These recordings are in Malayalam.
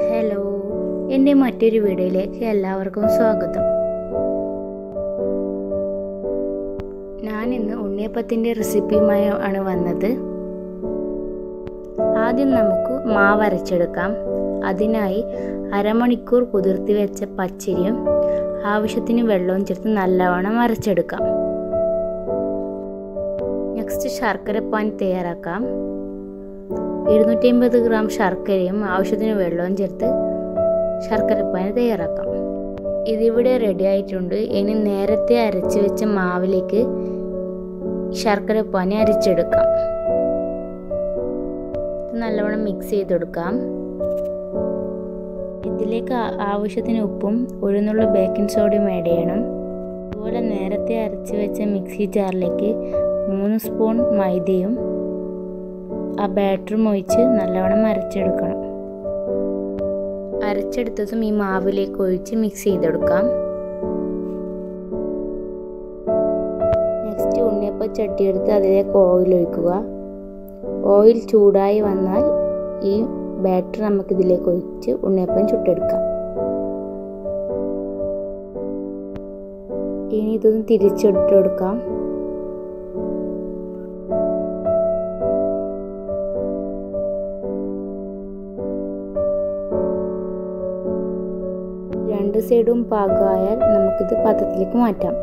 ഹലോ എൻ്റെ മറ്റൊരു വീഡിയോയിലേക്ക് എല്ലാവർക്കും സ്വാഗതം ഞാൻ ഇന്ന് ഉണ്ണിയപ്പത്തിൻ്റെ റെസിപ്പിയുമായി ആണ് വന്നത് ആദ്യം നമുക്ക് മാവ് അരച്ചെടുക്കാം അതിനായി അരമണിക്കൂർ കുതിർത്തി വെച്ച പച്ചരിയും ആവശ്യത്തിന് വെള്ളവും ചേർത്ത് നല്ലവണ്ണം അരച്ചെടുക്കാം നെക്സ്റ്റ് ശർക്കരപ്പാനി തയ്യാറാക്കാം ഇരുന്നൂറ്റി അമ്പത് ഗ്രാം ശർക്കരയും ആവശ്യത്തിന് വെള്ളവും ചേർത്ത് ശർക്കരപ്പാനി തയ്യാറാക്കാം ഇതിവിടെ റെഡി ആയിട്ടുണ്ട് ഇനി നേരത്തെ അരച്ച് വെച്ച മാവിലേക്ക് ശർക്കരപ്പാനി അരച്ചെടുക്കാം നല്ലവണ്ണം മിക്സ് ചെയ്തെടുക്കാം ഇതിലേക്ക് ആവശ്യത്തിന് ഉപ്പും ഉഴുന്നുള്ള ബേക്കിംഗ് സോഡയും ആഡ് ചെയ്യണം അതുപോലെ നേരത്തെ അരച്ച് വെച്ച മിക്സി ജാറിലേക്ക് മൂന്ന് സ്പൂൺ മൈദയും ആ ബാറ്ററും ഒഴിച്ച് നല്ലവണ്ണം അരച്ചെടുക്കണം അരച്ചെടുത്തതും ഈ മാവിലേക്ക് ഒഴിച്ച് മിക്സ് ചെയ്തെടുക്കാം നെക്സ്റ്റ് ഉണ്ണിയപ്പ ചട്ടി എടുത്ത് അതിലേക്ക് ഓയിൽ ഒഴിക്കുക ഓയിൽ ചൂടായി വന്നാൽ ഈ ബാറ്റർ നമുക്കിതിലേക്ക് ഒഴിച്ച് ഉണ്ണിയപ്പം ചുട്ടെടുക്കാം ഇനി ഇതൊന്ന് തിരിച്ചിട്ട് കൊടുക്കാം രണ്ട് സൈഡും പാകമായാൽ നമുക്കിത് പാത്രത്തിലേക്ക് മാറ്റാം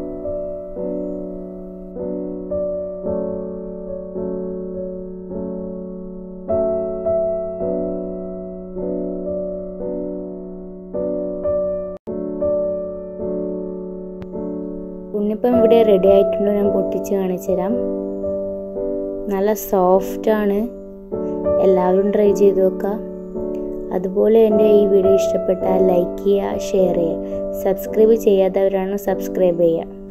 ഉണ്ണിപ്പം ഇവിടെ റെഡി ആയിട്ടുണ്ട് ഞാൻ പൊട്ടിച്ച് കാണിച്ചു തരാം നല്ല സോഫ്റ്റാണ് എല്ലാവരും ട്രൈ ചെയ്ത് നോക്കുക അതുപോലെ എൻ്റെ ഈ വീഡിയോ ഇഷ്ടപ്പെട്ടാൽ ലൈക്ക് ചെയ്യുക ഷെയർ ചെയ്യുക സബ്സ്ക്രൈബ് ചെയ്യാത്തവരാണ് സബ്സ്ക്രൈബ് ചെയ്യുക